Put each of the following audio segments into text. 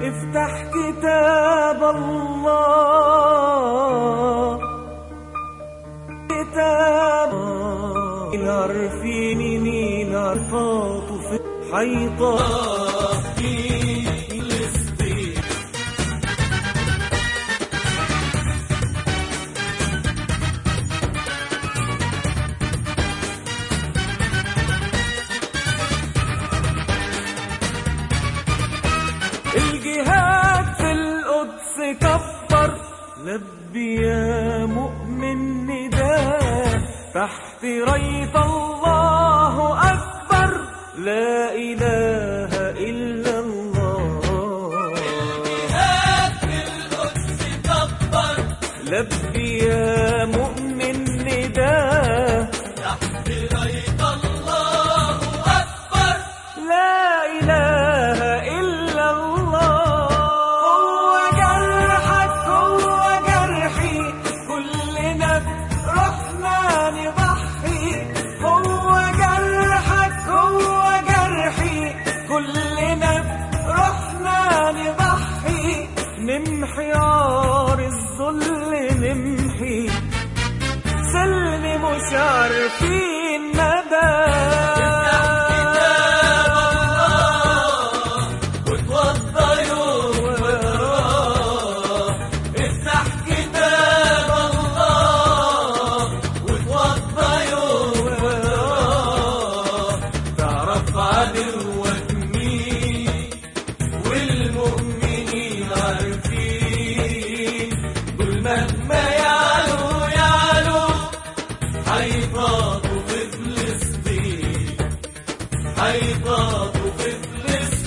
افتح كتاب الله كتاب مين عارفين مين عرفاته في حيطة في فلسطين الجهاد في القدس كبر لبي يا مؤمن نداء تحت راية الله أكبر لا إله إلا الله لبي يا مؤمن نداء لا إله إلا الله هو جرحك هو جرحي كلنا رحنا نضحي هو جرحك هو جرحي كلنا رحنا نضحي نمحي عار الذل نمحي سلم مش عارفين مدى افتح كتاب الله وتوضى يوم تعرف عدوك مين والمؤمنين عارفين كل مهما يعلو يعلو هيفاضوا في فلسطين هيفاضوا في فلسطين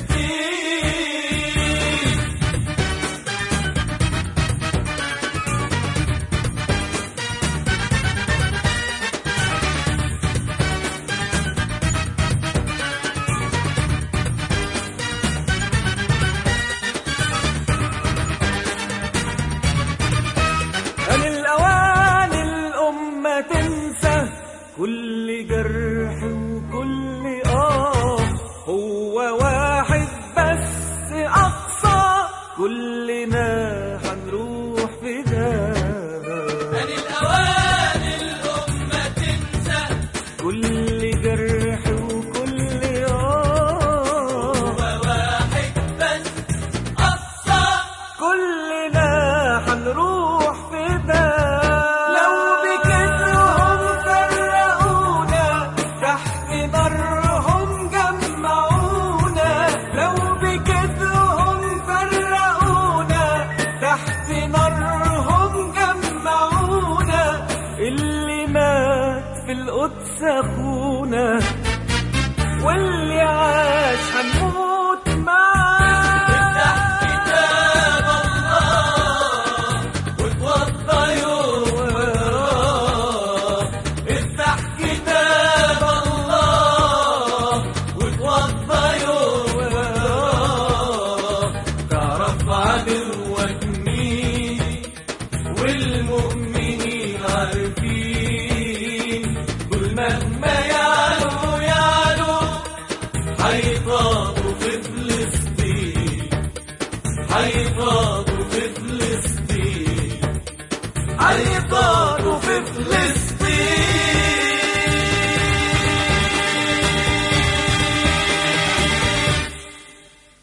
أن الأوان الأمة تنسى كل جرح وكل آه هو واحد بس أقصى كلنا هنروح فداه الأوان الأمة تنسى كل جرح وكل آه وواحد بس أقصى كلنا هنروح فداه لو بكترهم فرقونا تحت نارهم جمعونا لو بكترهم فرقونا تحت نارهم جمعونا اللي مات في القدس اخونا واللي عاش هنموت معاه كتاب الله وتوضى يوم افتح كتاب الله وتوضى يوم تعرف عدوك مين والمؤمنين عارفين كل مهما يعلو يعلو هيفاضوا في فلسطين هيفاضوا